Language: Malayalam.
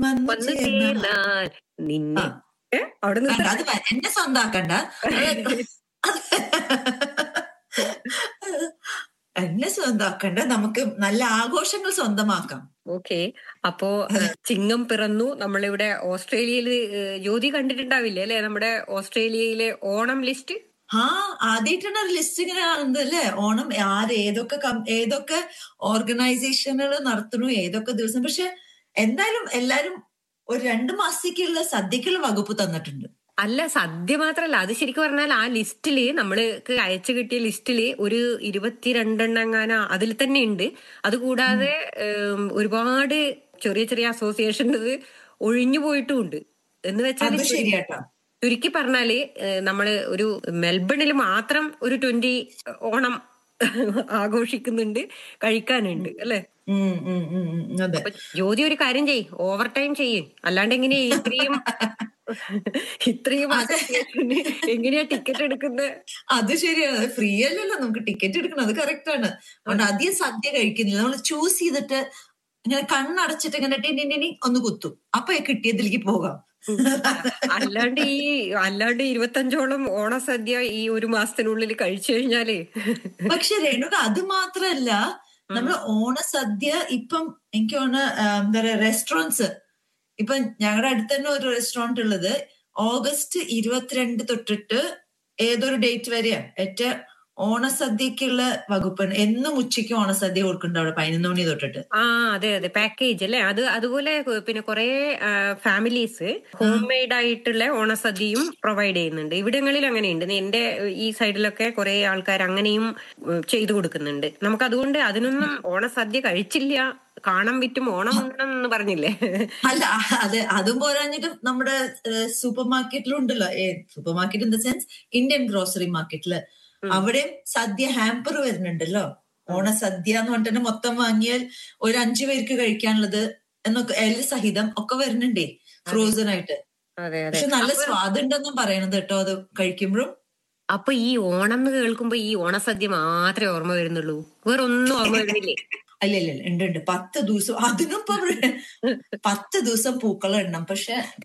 വന്നു വന്നു ചേർന്നാൽ ചേർന്നാൽ നിന്നെ ആ. ഏ? അവിടെ കണ്ട, നിന്ന് അത് വ- എന്നെ സ്വന്താക്കണ്ട അത് എന്നെ സ്വന്താക്കണ്ട നമുക്ക് നല്ല ആഘോഷങ്ങൾ സ്വന്തമാക്കാം ഓക്കെ അപ്പോ ഏഹ്, ചിങ്ങം പിറന്നു നമ്മളിവിടെ ഓസ്ട്രേലിയയില് ഏഹ്, ജ്യോതി കണ്ടിട്ടുണ്ടാവില്ലേ അല്ലെ നമ്മുടെ ഓസ്ട്രേലിയയിലെ ഓണം ലിസ്റ്റ് ആ ആദ്യമായിട്ടാണ് ഒരു ലിസ്റ്റ് ഇങ്ങനെ കാണുന്നത് അല്ലേ ഓണം ആര് ഏതൊക്കെ കം- ഏതൊക്കെ ഓർഗനൈസേഷനുകൾ നടത്തുന്നു ഏതൊക്കെ ദിവസം പക്ഷെ എന്തായാലും എല്ലാരും ഒരു രണ്ടു മാസത്തേക്കുള്ള സദ്യക്കുള്ള വകുപ്പ് തന്നിട്ടുണ്ട് അല്ല സദ്യ മാത്രല്ല അത് ശരിക്കും പറഞ്ഞാൽ ആ ലിസ്റ്റില് നമ്മൾക്ക് അയച്ചു കിട്ടിയ ലിസ്റ്റില് ഒരു ഇരുപത്തിരണ്ടെണ്ണങ്ങാന അതിൽ തന്നെ ഉണ്ട് അതുകൂടാതെ ഏം, ഒരുപാട് ചെറിയ ചെറിയ അസോസിയേഷൻസ് ഒഴിഞ്ഞു പോയിട്ടുമുണ്ട് എന്ന് വെച്ചാൽ അത് ശരിയാട്ടോ ചുരുക്കി പറഞ്ഞാല് ഏഹ്, നമ്മള് ഒരു മെൽബണിൽ മാത്രം ഒരു ട്വന്റി ഓണം ആഘോഷിക്കുന്നുണ്ട് കഴിക്കാനുണ്ട് അല്ലെ ഉം ഉം ഉം ഉം, അതെ അപ്പൊ ജ്യോതി ഒരു കാര്യം ചെയ്യ് ഓവർ ടൈം ചെയ്യ് അല്ലാണ്ട് എങ്ങനെയാ ഇത്രയും ഇത്രയും association എങ്ങനെയാ ടിക്കറ്റ് എടുക്കുന്നത് അത് ശരിയാണ് ഫ്രീ അല്ലല്ലോ നമുക്ക് ടിക്കറ്റ് എടുക്കണം അത് കറക്റ്റ് ആണ് അതുകൊണ്ട് അധികം സദ്യ കഴിക്കുന്നില്ല നമ്മൾ ചൂസ് ചെയ്തിട്ട് ഇങ്ങനെ കണ്ണടച്ചിട്ട് ഇങ്ങനെ ടിനി ടിനി ഒന്ന് കുത്തും അപ്പൊ കിട്ടിയതിലേക്ക് പോകാം അല്ലാണ്ട് ഈ അല്ലാണ്ട് ഇരുപത്തഞ്ചോളം ഓണസദ്യ ഈ ഒരു മാസത്തിനുള്ളിൽ കഴിച്ചു കഴിഞ്ഞാലേ പക്ഷെ രേണുക അത് മാത്രല്ല നമ്മള് ഓണസദ്യ ഇപ്പം എനിക്ക് തോന്നുന്നു ആ, എന്താ പറയാ റെസ്റ്റോറൻറ്റ്സ് ഇപ്പൊ ഞങ്ങളുടെ അടുത്ത് തന്നെ ഒരു റെസ്റ്റോറന്റ് ഉള്ളത് ഓഗസ്റ്റ് ഇരുപത്തിരണ്ട് തൊട്ടിട്ട് ഏതൊരു ഡേറ്റ് വരെയാ ഏറ്റ ഓണസദ്യക്കുള്ള വകുപ്പാണ് എന്നും ഉച്ചയ്ക്ക് ഓണസദ്യ കൊടുക്കുന്നുണ്ട് അവിടെ പതിനൊന്ന് മണി തൊട്ടിട്ട് ആ അതെ അതെ പാക്കേജ് അല്ലേ അത് അതുപോലെ പിന്നെ കുറെ ഫാമിലീസ് ഹോം മെയ്ഡ് ആയിട്ടുള്ള ഓണസദ്യയും പ്രൊവൈഡ് ചെയ്യുന്നുണ്ട് ഇവിടങ്ങളിൽ അങ്ങനെയുണ്ട് എന്റെ ഈ സൈഡിലൊക്കെ കുറെ ആൾക്കാർ അങ്ങനെയും ഉം, ചെയ്തു കൊടുക്കുന്നുണ്ട് നമുക്ക് അതുകൊണ്ട് അതിനൊന്നും ഓണസദ്യ കഴിച്ചില്ല കാണാൻ വിറ്റും ഓണം ഉണ്ണണം എന്ന് പറഞ്ഞില്ലേ അല്ല അത് അതും പോരാഞ്ഞിട്ട് നമ്മുടെ സൂപ്പർ മാർക്കറ്റിലും ഉണ്ടല്ലോ a supermarket in the sense Indian grocery മാർക്കറ്റില് അവിടെയും സദ്യ ഹാമ്പർ വരുന്നുണ്ടല്ലോ ഓണസദ്യ എന്ന് പറഞ്ഞിട്ട് തന്നെ മൊത്തം വാങ്ങിയാൽ ഒരു അഞ്ചു പേർക്ക് കഴിക്കാനുള്ളത് എന്നൊക്കെ എല് സഹിതം ഒക്കെ വരുന്നുണ്ടേ ഫ്രോസൺ ആയിട്ട് അതെ അതെ പക്ഷെ നല്ല സ്വാദുണ്ടെന്നും പറയണത് കേട്ടോ അത് കഴിക്കുമ്പോഴും അപ്പൊ ഈ ഓണം എന്ന് കേൾക്കുമ്പോ ഈ ഓണസദ്യ മാത്രമേ ഓർമ്മ വരുന്നുള്ളൂ വേറെ ഒന്നും ഓർമ്മ വരുന്നില്ലേ അല്ല ഇല്ല ഇല്ല, ഉണ്ട് ഉണ്ട് പത്ത് ദിവസം അതിനും ഇപ്പൊ പത്ത് ദിവസം പൂക്കളം ഇടണം പക്ഷെ